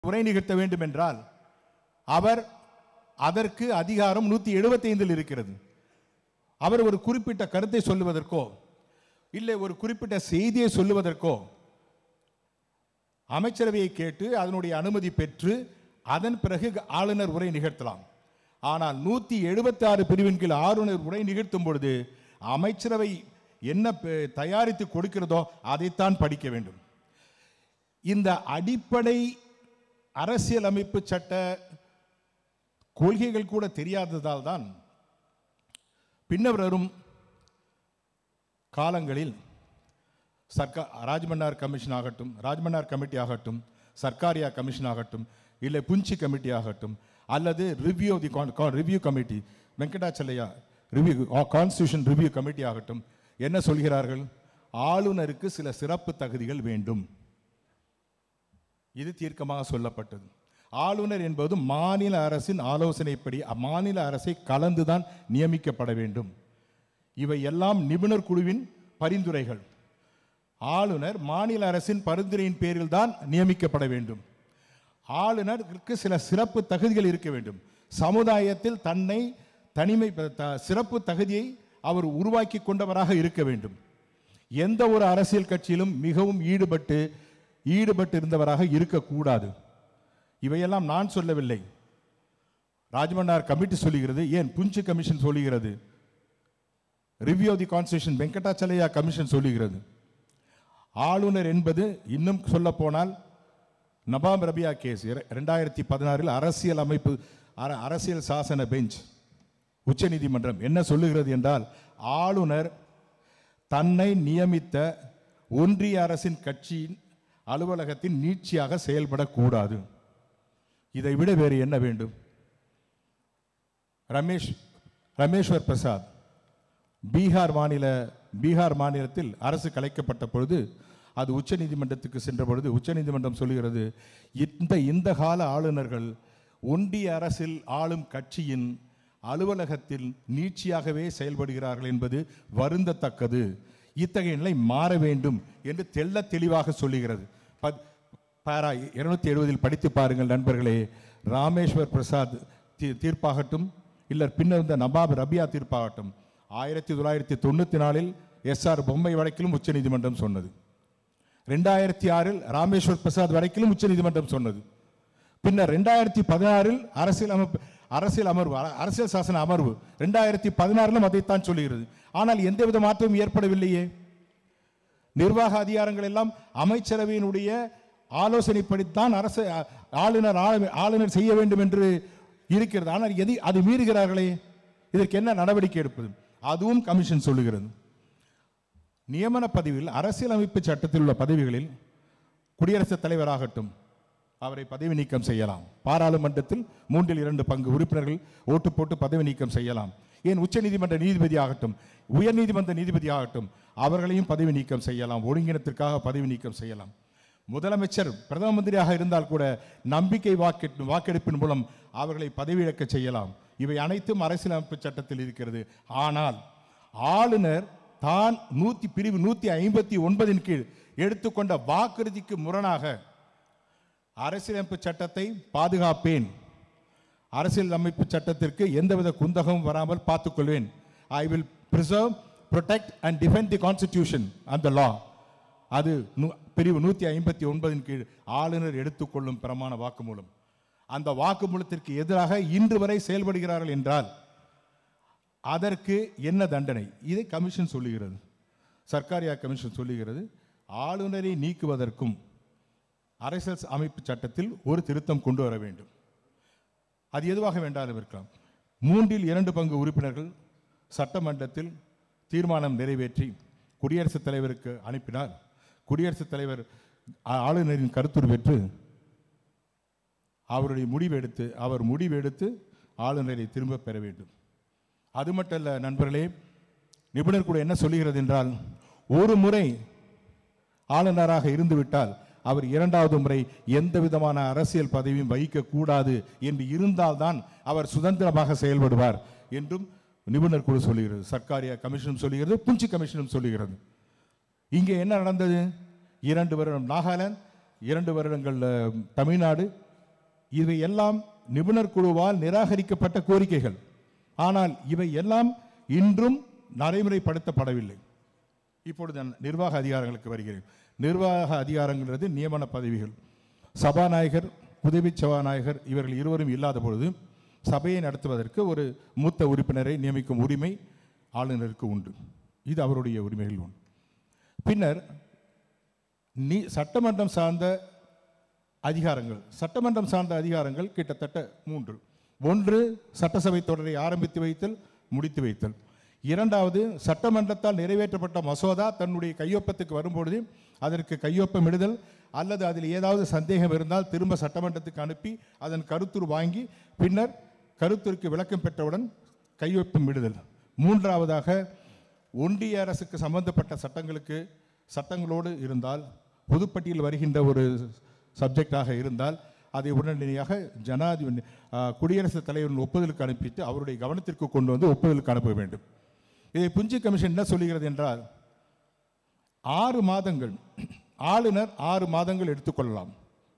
உரை நிகழ்த்த வேண்டும் என்றால் அவர் அதற்கு அதிகாரம் நூற்றி எழுபத்தைந்தில் இருக்கிறது அவர் ஒரு குறிப்பிட்ட கருத்தை சொல்லுவதற்கோ இல்லை ஒரு குறிப்பிட்ட செய்தியை சொல்லுவதற்கோ அமைச்சரவையை கேட்டு அதனுடைய அனுமதி பெற்று அதன் பிறகு ஆளுநர் உரை நிகழ்த்தலாம் ஆனால் நூற்றி எழுபத்தி ஆறு பிரிவின் கீழ் ஆளுநர் உரை நிகழ்த்தும் பொழுது அமைச்சரவை என்ன ப- தயாரித்து கொடுக்கிறதோ அதைத்தான் படிக்க வேண்டும் இந்த அடிப்படை அரசியலமைப்பு சட்ட கொள்கைகள் கூட தெரியாததால் தான் பின்னர் வரும் காலங்களில் சர்க்கார் ராஜ்மன்னார் கமிஷன் ஆகட்டும் ராஜ்மன்னார் கமிட்டி ஆகட்டும் சர்க்காரியா கமிஷன் ஆகட்டும் இல்லை புஞ்சி கமிட்டி ஆகட்டும் அல்லது review the review committee Venkatachaliah review constitution review committee ஆகட்டும் என்ன சொல்கிறார்கள் ஆளுநருக்கு சில சிறப்பு தகுதிகள் வேண்டும் இது தீர்க்கமாக சொல்லப்பட்டது ஆளுநர் என்பது மாநில அரசின் ஆலோசனைப்படி அம்மாநில அரசை கலந்துதான் நியமிக்கப்பட வேண்டும் இவை எல்லாம் நிபுணர் குழுவின் பரிந்துரைகள் ஆளுநர் மாநில அரசின் பரிந்துரையின் பேரில் தான் நியமிக்கப்பட வேண்டும் ஆளுநருக்கு சில சிறப்பு தகுதிகள் இருக்க வேண்டும் சமுதாயத்தில் தன்னை தனிமை த- சிறப்பு தகுதியை அவர் உருவாக்கி கொண்டவராக இருக்க வேண்டும் எந்த ஒரு அரசியல் கட்சியிலும் மிகவும் ஈடுபட்டு ஈடுபட்டு இருந்தவராக இருக்கக்கூடாது இவையெல்லாம் நான் சொல்லவில்லை ராஜமன்னார் கமிட்டி சொல்லுகிறது ஏன் புஞ்சு கமிஷன் சொல்லுகிறது review the constitution Venkatachaliah commission சொல்லுகிறது ஆளுநர் என்பது இன்னும் சொல்ல போனால் நபாம் ரபியா கேஸ் ரெண்டாயிரத்தி பதினாறில் அரசியல் அமைப்பு அர- அரசியல் சாசன பெஞ்ச் உச்சநீதிமன்றம் என்ன சொல்லுகிறது என்றால் ஆளுநர் தன்னை நியமித்த ஒன்றிய அரசின் கட்சியின் அலுவலகத்தின் நீட்சியாக செயல்படக்கூடாது இதை விட வேறு என்ன வேண்டும் ரமேஷ் ரமேஸ்வர் பிரசாத் பீகார் மாநில பீகார் மாநிலத்தில் அரசு கலைக்கப்பட்ட பொழுது அது உச்சநீதிமன்றத்துக்கு சென்ற பொழுது உச்சநீதிமன்றம் சொல்லுகிறது இந்த இந்த கால ஆளுநர்கள் ஒன்றிய அரசில் ஆளும் கட்சியின் அலுவலகத்தில் நீட்சியாகவே செயல்படுகிறார்கள் என்பது வருந்தத்தக்கது இத்தகைய நிலை மாற வேண்டும் என்று தெள்ள தெளிவாக சொல்லுகிறது பத்- பாரா இருநூத்தி எழுபதில் படித்து பாருங்கள் நண்பர்களே ராமேஸ்வர் பிரசாத் தீ- தீர்ப்பாகட்டும் இல்லை பின்னர் இந்த நபாப் ரபியா தீர்ப்பாகட்டும் ஆயிரத்தி தொள்ளாயிரத்தி தொண்ணூற்றி நாலில் எஸ்ஆர் பொம்மை வழக்கிலும் உச்சநீதிமன்றம் சொன்னது ரெண்டாயிரத்தி ஆறில் ராமேஸ்வர் பிரசாத் வழக்கிலும் உச்சநீதிமன்றம் சொன்னது பின்னர் ரெண்டாயிரத்தி பதினாறில் அரசியல் அமைப்பு அரசியல் அமர்வு அர- அரசியல் சாசன அமர்வு ரெண்டாயிரத்தி பதினாறிலும் அதைத்தான் சொல்லுகிறது ஆனால் எந்தவித மாற்றமும் ஏற்படவில்லையே நிர்வாக அதிகாரங்கள் எல்லாம் அமைச்சரவையினுடைய ஆலோசனைப்படித்தான் அரசு ஆ- ஆளுநர் ஆள- ஆளுநர் செய்ய வேண்டும் என்று இருக்கிறது ஆனால் எது அது மீறுகிறார்களே இதற்கு என்ன நடவடிக்கை எடுப்பது அதுவும் கமிஷன் சொல்லுகிறது நியமன பதிவில் அரசியலமைப்பு சட்டத்தில் உள்ள பதவிகளில் குடியரசுத் தலைவராகட்டும் அவரை பதவி நீக்கம் செய்யலாம் பாராளுமன்றத்தில் மூன்றில் இரண்டு பங்கு உறுப்பினர்கள் ஓட்டு போட்டு பதவி நீக்கம் செய்யலாம் ஏன் உச்சநீதிமன்ற நீதிபதி ஆகட்டும் உயர்நீதிமன்ற நீதிபதி ஆகட்டும் அவர்களையும் பதவி நீக்கம் செய்யலாம் ஒருங்கிணத்திற்காக பதவி நீக்கம் செய்யலாம் முதலமைச்சர் பிரதம மந்திரியாக இருந்தால் கூட நம்பிக்கை வாக்கு வாக்கெடுப்பின் மூலம் அவர்களை பதவி இழக்க செய்யலாம் இவை அனைத்தும் அரசியலமைப்பு சட்டத்தில் இருக்கிறது ஆனால் ஆளுநர் தான் நூத்தி பிரிவு நூத்தி ஐம்பத்தி ஒன்பதின் கீழ் எடுத்துக்கொண்ட வாக்குறுதிக்கு முரணாக அரசியலமைப்பு சட்டத்தை பாதுகாப்பேன் அரசியல் அமைப்பு சட்டத்திற்கு எந்தவித குந்தகமும் வராமல் பார்த்துக்கொள்வேன் I will preserve protect and defend the constitution and the law அது நூ- பிரிவு நூற்றி ஐம்பத்தி ஒன்பதின் கீழ் ஆளுநர் எடுத்துக்கொள்ளும் பிரமாண வாக்குமூலம் அந்த வாக்குமூலத்திற்கு எதிராக இன்று வரை செயல்படுகிறார்கள் என்றால் அதற்கு என்ன தண்டனை இதை கமிஷன் சொல்லுகிறது சர்க்காரியா கமிஷன் சொல்லுகிறது ஆளுநரை நீக்குவதற்கும் அரசியல் அமைப்பு சட்டத்தில் ஒரு திருத்தம் கொண்டு வர வேண்டும் அது எதுவாக வேண்டாலும் இருக்கலாம் மூன்றில் இரண்டு பங்கு உறுப்பினர்கள் சட்டமன்றத்தில் தீர்மானம் நிறைவேற்றி குடியரசுத் தலைவருக்கு அனுப்பினார் குடியரசுத் தலைவர் ஆ- ஆளுநரின் கருத்துரு பெற்று அவருடைய முடிவெடுத்து அவர் முடிவெடுத்து ஆளுநரை திரும்ப பெற வேண்டும் அது மட்டுமல்ல நண்பர்களே நிபுணர் கூட என்ன சொல்லுகிறது என்றால் ஒரு முறை ஆளுநராக இருந்துவிட்டால் அவர் இரண்டாவது முறை எந்த விதமான அரசியல் பதவியும் வகிக்கக்கூடாது என்று இருந்தால்தான் அவர் சுதந்திரமாக செயல்படுவார் என்றும் நிபுணர் குழு சொல்லுகிறது சர்க்காரியா கமிஷனும் சொல்லுகிறது புஞ்சி கமிஷனும் சொல்லுகிறது இங்கே என்ன நடந்தது இரண்டு வருடம் நாகாலாந்து இரண்டு வருடங்கள் அஹ், தமிழ்நாடு இவை எல்லாம் நிபுணர் குழுவால் நிராகரிக்கப்பட்ட கோரிக்கைகள் ஆனால் இவை எல்லாம் இன்றும் நடைமுறைப்படுத்தப்படவில்லை இப்பொழுது நான் நிர்வாக அதிகாரங்களுக்கு வருகிறேன் நிர்வாக அதிகாரங்கிறது நியமன பதவிகள் சபாநாயகர் உதவி சபாநாயகர் இவர்கள் இருவரும் இல்லாத பொழுது சபையை நடத்துவதற்கு ஒரு மூத்த உறுப்பினரை நியமிக்கும் உரிமை ஆளுநருக்கு உண்டு இது அவருடைய உரிமைகள் உண்டு பின்னர் நீ சட்டமன்றம் சார்ந்த அதிகாரங்கள் சட்டமன்றம் சார்ந்த அதிகாரங்கள் கிட்டத்தட்ட மூன்று ஒன்று சட்டசபை தொடரை ஆரம்பித்து வைத்தல் முடித்து வைத்தல் இரண்டாவது சட்டமன்றத்தால் நிறைவேற்றப்பட்ட மசோதா தன்னுடைய கையொப்பத்துக்கு வரும்பொழுது அதற்கு கையொப்பமிடுதல் அல்லது அதில் ஏதாவது சந்தேகம் இருந்தால் திரும்ப சட்டமன்றத்துக்கு அனுப்பி அதன் கருத்துரு வாங்கி பின்னர் கருத்துருக்கு விளக்கம் பெற்றவுடன் கையொப்பம் விடுதல் மூன்றாவதாக ஒன்றிய அரசுக்கு சம்பந்தப்பட்ட சட்டங்களுக்கு சட்டங்களோடு இருந்தால் பொதுப்பட்டியல் வருகின்ற ஒரு சப்ஜெக்டாக இருந்தால் அதை உடனடியாக ஜனாதிபதி ஆ, குடியரசுத் தலைவரின் ஒப்புதலுக்கு அனுப்பிட்டு அவருடைய கவனத்திற்கு கொண்டு வந்து ஒப்புதலுக்கு அனுப்ப வேண்டும் இதை புஞ்சி கமிஷன் என்ன சொல்லுகிறது என்றால் ஆறு மாதங்கள் ஆளுநர் ஆறு மாதங்கள் எடுத்துக்கொள்ளலாம்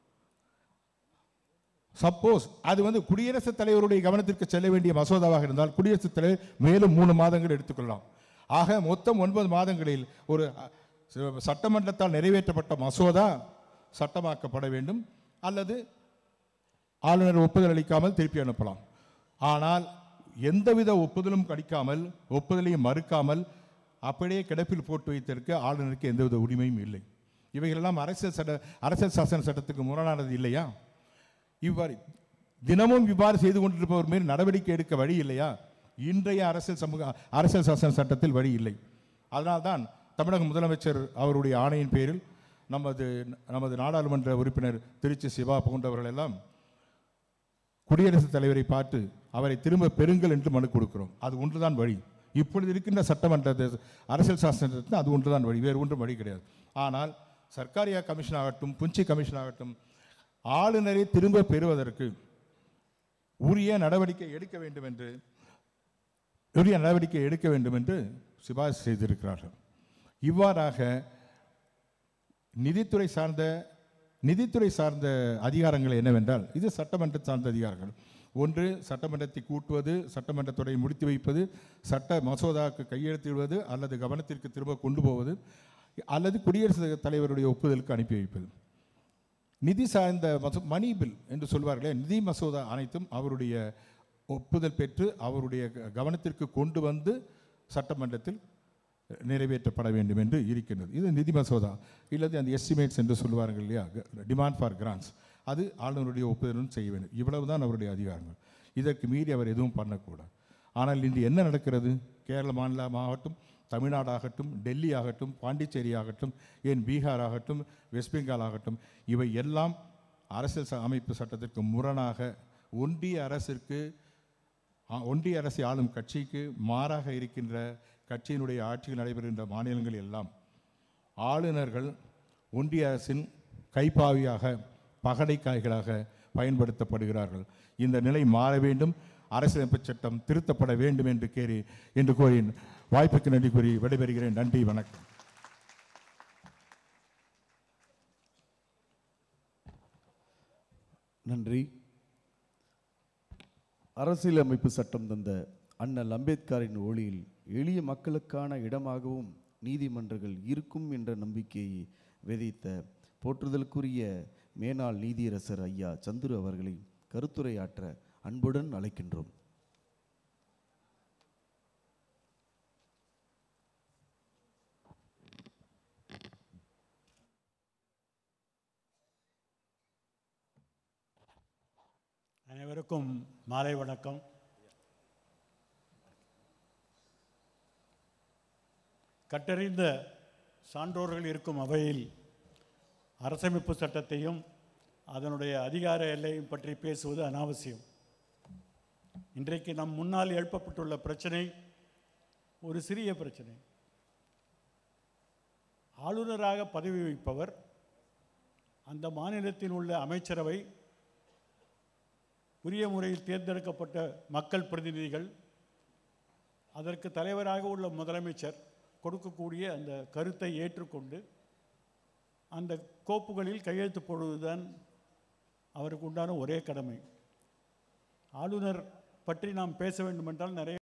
சப்போஸ் அது வந்து குடியரசுத் தலைவருடைய கவனத்திற்கு செல்ல வேண்டிய மசோதாவாக இருந்தால் குடியரசுத் தலைவர் மேலும் மூணு மாதங்கள் எடுத்துக்கொள்ளலாம் ஆக மொத்தம் ஒன்பது மாதங்களில் ஒரு அ, ச- சட்டமன்றத்தால் நிறைவேற்றப்பட்ட மசோதா சட்டமாக்கப்பட வேண்டும் அல்லது ஆளுநர் ஒப்புதல் அளிக்காமல் திருப்பி அனுப்பலாம் ஆனால் எந்தவித ஒப்புதலும் அளிக்காமல் ஒப்புதலையும் மறுக்காமல் அப்படியே கிடப்பில் போட்டு வைத்திருக்க ஆளுநருக்கு எந்தவித உரிமையும் இல்லை இவைகளெல்லாம் அரசியல் சட்ட அரசியல் சாசன சட்டத்துக்கு முரணானது இல்லையா இவ்வாறு தினமும் இவ்வாறு செய்து கொண்டிருப்பவர் மேல் நடவடிக்கை எடுக்க வழி இல்லையா இன்றைய அரசியல் சமூக அரசியல் சாசன சட்டத்தில் வழி இல்லை அதனால்தான் தமிழக முதலமைச்சர் அவருடைய ஆணையின் பேரில் நமது நமது நாடாளுமன்ற உறுப்பினர் திருச்சி சிவா போன்றவர்கள் எல்லாம் குடியரசுத் தலைவரை பார்த்து அவரை திரும்ப பெறுங்கள் என்று மனு கொடுக்கிறோம் அது ஒன்றுதான் வழி இப்பொழுது இருக்கின்ற சட்டமன்ற தே- அரசியல் சாசனத்தில் அது ஒன்றுதான் வழி வேறு ஒன்றும் வழி கிடையாது ஆனால் சர்க்காரியா கமிஷன் ஆகட்டும் புஞ்சி கமிஷன் ஆகட்டும் ஆளுநரை திரும்ப பெறுவதற்கு உரிய நடவடிக்கை எடுக்க வேண்டும் என்று உரிய நடவடிக்கை எடுக்க வேண்டும் என்று சிபாரிசு செய்திருக்கிறார்கள் இவ்வாறாக நிதித்துறை சார்ந்த நிதித்துறை சார்ந்த அதிகாரங்கள் என்னவென்றால் இது சட்டமன்ற சார்ந்த அதிகாரங்கள் ஒன்று சட்டமன்றத்தை கூட்டுவது சட்டமன்றத்துறை முடித்து வைப்பது சட்ட மசோதாவுக்கு கையெழுத்திடுவது அல்லது கவனத்திற்கு திரும்ப கொண்டு போவது அல்லது குடியரசுத் தலைவருடைய ஒப்புதலுக்கு அனுப்பி வைப்பது நிதி சார்ந்த மசோ- மணி பில் என்று சொல்வார்களே நிதி மசோதா அனைத்தும் அவருடைய ஒப்புதல் பெற்று அவருடைய க- கவனத்திற்கு கொண்டு வந்து சட்டமன்றத்தில் நிறைவேற்றப்பட வேண்டும் என்று இருக்கின்றது இது நிதி மசோதா இல்லது அந்த எஸ்டிமேட்ஸ் என்று சொல்வார்கள் இல்லையா டிமாண்ட் ஃபார் கிராண்ட்ஸ் அது ஆளுநருடைய ஒப்புதலும் செய்ய வேண்டும் இவ்வளவுதான் அவருடைய அதிகாரங்கள் இதற்கு மீறி அவர் எதுவும் பண்ணக்கூடாது ஆனால் இன்று என்ன நடக்கிறது கேரள மாநிலமாகட்டும் தமிழ்நாடு ஆகட்டும் டெல்லி ஆகட்டும் பாண்டிச்சேரி ஆகட்டும் ஏன் பீகார் ஆகட்டும் வெஸ்ட் பெங்கால் ஆகட்டும் இவை எல்லாம் அரசியல் ச- அமைப்பு சட்டத்திற்கு முரணாக ஒன்றிய அரசிற்கு ஆ, ஒன்றிய அரசை ஆளும் கட்சிக்கு மாறாக இருக்கின்ற கட்சியினுடைய ஆட்சியில் நடைபெறுகின்ற மாநிலங்கள் எல்லாம் ஆளுநர்கள் ஒன்றிய அரசின் கைப்பாவியாக பகடைக்காய்களாக பயன்படுத்தப்படுகிறார்கள் இந்த நிலை மாற வேண்டும் அரசியலமைப்பு சட்டம் திருத்தப்பட வேண்டும் என்று கேறி என்று கோரி வாய்ப்புக்கு நன்றி கூறி விடைபெறுகிறேன் நன்றி வணக்கம் நன்றி அரசியலமைப்பு சட்டம் தந்த அண்ணல் அம்பேத்கரின் ஒளியில் எளிய மக்களுக்கான இடமாகவும் நீதிமன்றங்கள் இருக்கும் என்ற நம்பிக்கையை விதைத்த போற்றுதலுக்குரிய மேனாள் நீதியரசர் ஐயா சந்துரு அவர்களை கருத்துரையாற்ற அன்புடன் அழைக்கின்றோம் அனைவருக்கும் மாலை வணக்கம் கட்டறிந்த சான்றோர்கள் இருக்கும் அவையில் அரசமைப்பு சட்டத்தையும் அதனுடைய அதிகார எல்லையும் பற்றி பேசுவது அனாவசியம் இன்றைக்கு நம் முன்னால் எழுப்பப்பட்டுள்ள பிரச்சனை ஒரு சிறிய பிரச்சனை ஆளுநராக பதவி வகிப்பவர் அந்த மாநிலத்தில் உள்ள அமைச்சரவை உரிய முறையில் தேர்ந்தெடுக்கப்பட்ட மக்கள் பிரதிநிதிகள் அதற்கு தலைவராக உள்ள முதலமைச்சர் கொடுக்கக்கூடிய அந்த கருத்தை ஏற்றுக்கொண்டு அந்த கோப்புகளில் கையெழுத்து போடுவதுதான் அவருக்கு உண்டான ஒரே கடமை ஆளுநர் பற்றி நாம் பேச வேண்டுமென்றால் நிறைய